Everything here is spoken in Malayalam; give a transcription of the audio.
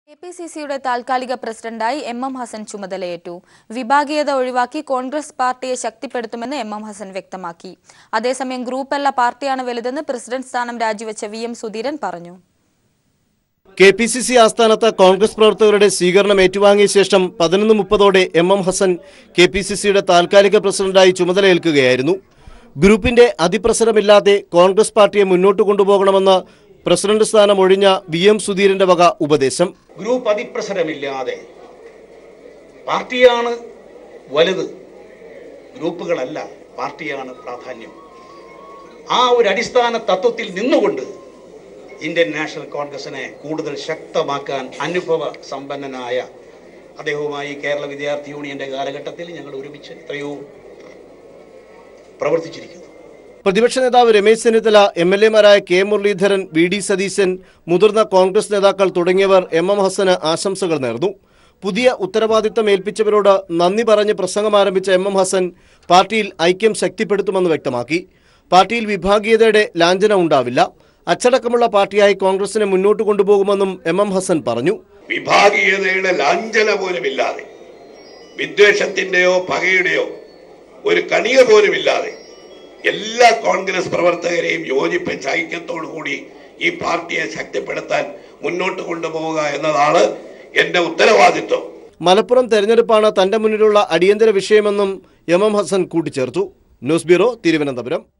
കെ പി സി സിയുടെ താൽക്കാലിക പ്രസിഡന്റായി എം എം ഹസൻ ചുമതലയേറ്റു വിഭാഗീയത ഒഴിവാക്കി കോൺഗ്രസ് പാർട്ടിയെ ശക്തിപ്പെടുത്തുമെന്ന് എം എം ഹസൻ വ്യക്തമാക്കി അതേസമയം ഗ്രൂപ്പല്ല പാർട്ടിയാണ് വലുതെന്ന് പ്രസിഡന്റ് സ്ഥാനം രാജിവെച്ച വി എം സുധീരൻ പറഞ്ഞു കെ പി സി സി ആസ്ഥാനത്ത് കോൺഗ്രസ് പ്രവർത്തകരുടെ സ്വീകരണം ഏറ്റുവാങ്ങിയ ശേഷം പതിനൊന്ന് മുപ്പതോടെ M M Hasan K P C സിയുടെ താൽക്കാലിക പ്രസിഡന്റായി ചുമതലയേൽക്കുകയായിരുന്നു ഗ്രൂപ്പിന്റെ അതിപ്രസരമില്ലാതെ കോൺഗ്രസ് പാർട്ടിയെ മുന്നോട്ട് കൊണ്ടുപോകണമെന്ന് പ്രസിഡന്റ് സ്ഥാനം ഒഴിഞ്ഞ വി എം സുധീരന്റെ വക ഉപദേശം ഗ്രൂപ്പ് അതിപ്രസരമില്ലാതെ പാർട്ടിയാണ് വലുത് ഗ്രൂപ്പുകളല്ല പാർട്ടിയാണ് പ്രാധാന്യം ആ ഒരു അടിസ്ഥാന തത്വത്തിൽ നിന്നുകൊണ്ട് ഇന്ത്യൻ നാഷണൽ കോൺഗ്രസിനെ കൂടുതൽ ശക്തമാക്കാൻ അനുഭവ സമ്പന്നനായ അദ്ദേഹവുമായി കേരള വിദ്യാർത്ഥി യൂണിയന്റെ കാലഘട്ടത്തിൽ ഞങ്ങൾ ഒരുമിച്ച് എത്രയോ പ്രവർത്തിച്ചിരിക്കുന്നു പ്രതിപക്ഷ നേതാവ് രമേശ് ചെന്നിത്തല എം എൽ എമാരായ K Muraleedharan V D Satheesan മുതിർന്ന കോൺഗ്രസ് നേതാക്കൾ തുടങ്ങിയവർ എം എം ഹസന് ആശംസകൾ നേർന്നു പുതിയ ഉത്തരവാദിത്തം ഏൽപ്പിച്ചവരോട് നന്ദി പറഞ്ഞ് പ്രസംഗം ആരംഭിച്ച എം എം ഹസൻ പാർട്ടിയിൽ ഐക്യം ശക്തിപ്പെടുത്തുമെന്ന് വ്യക്തമാക്കി പാർട്ടിയിൽ വിഭാഗീയതയുടെ ലാഞ്ചന ഉണ്ടാവില്ല അച്ചടക്കമുള്ള പാർട്ടിയായി കോൺഗ്രസിനെ മുന്നോട്ട് കൊണ്ടുപോകുമെന്നും എം എം ഹസൻ പറഞ്ഞു വിഭാഗീയതയുടെ ലാഞ്ചന പോലുമില്ലാതെ വിദ്വേഷത്തിന്റെയോ പകയുടെയോ ഒരു കണിക പോലുമില്ലാതെ എല്ലാ കോൺഗ്രസ് പ്രവർത്തകരെയും യോജിപ്പിച്ച് ഐക്യത്തോടു കൂടി ഈ പാർട്ടിയെ ശക്തിപ്പെടുത്താൻ മുന്നോട്ട് കൊണ്ടുപോവുക എന്നതാണ് എന്റെ ഉത്തരവാദിത്വം മലപ്പുറം തെരഞ്ഞെടുപ്പാണ് തന്റെ മുന്നിലുള്ള അടിയന്തര വിഷയമെന്നും എം എം ഹസൻ കൂട്ടിച്ചേർത്തു ന്യൂസ് ബ്യൂറോ തിരുവനന്തപുരം